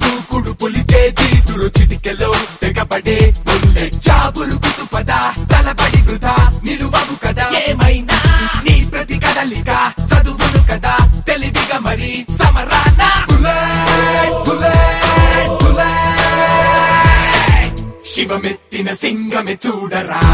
దూకుడు పులికే తీటురు చిటికెలో తెగబడే బుల్లెట్ చాబురు కుతు పద తలబడి వృధా నిలువవు కదా ఏమైనా నీ ప్రతి కదలిక చదువును కదా తెలివిగా మరి సమరాన బుల్లెట్ బుల్లెట్ బుల్లెట్ శివమెత్తిన సింగమే చూడరా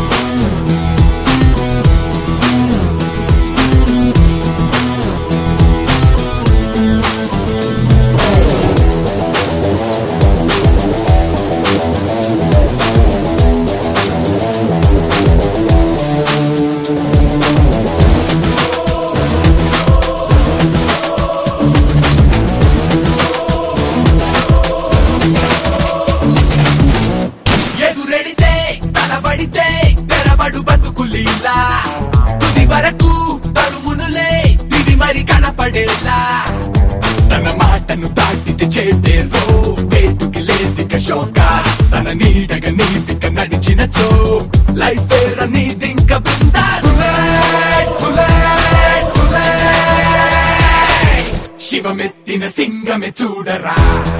ఎదురెడితే తలబడితే తెరబడు బతుకులీలా తుది వరకు తరుమునులే తిరి మరి కనపడేలా తన మాటను దాటితే చేతేరో వేటుకి లేదిక శోక తన నీడగా నీపిక నడిచినచో లైఫ్ నీదింక బృందా బుల్లెట్, బుల్లెట్, బుల్లెట్. శివమెత్తిన సింగమే చూడరా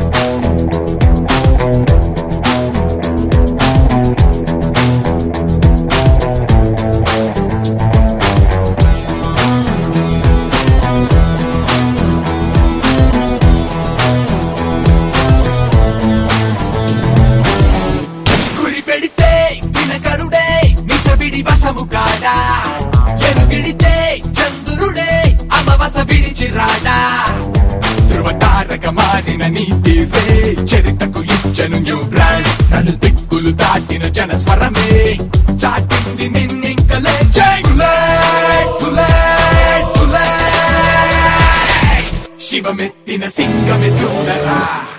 గురి పెడితే దినకరుడే నిషబిడి వశము కాడా ఎలుగిడితే చంద్రుడే అమవస విడిచిరాడా ధ్రువ తారక మారిన నీతివే చరితకు ఇచ్చను న్యూ బ్రాండ్ నలు దిక్కులు దాటిన జన స్వరమే చాటింది నిన్నింక లేచే బుల్లెట్, బుల్లెట్, బుల్లెట్. శివమెత్తిన సింగమే చూడరా